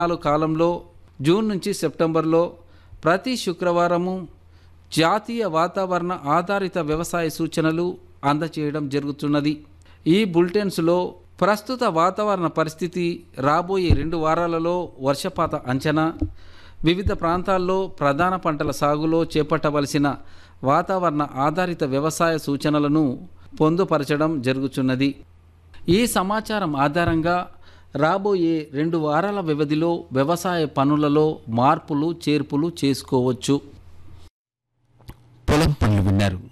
నాలుగు కాలంలో జూన్ నుంచి సెప్టెంబర్లో ప్రతి శుక్రవారము జాతీయ వాతావరణ ఆధారిత వ్యవసాయ సూచనలు అందచేయడం జరుగుతున్నది ఈ బులెటిన్స్లో ప్రస్తుత వాతావరణ పరిస్థితి రాబోయే రెండు వారాలలో వర్షపాత అంచనా వివిధ ప్రాంతాల్లో ప్రధాన పంటల సాగులో చేపట్టవలసిన వాతావరణ ఆధారిత వ్యవసాయ సూచనలను పొందుపరచడం జరుగుతున్నది ఈ సమాచారం ఆధారంగా రాబోయే రెండు వారాల వ్యవధిలో వ్యవసాయ పనులలో మార్పులు చేర్పులు చేసుకోవచ్చు పొలం పనులు విన్నారు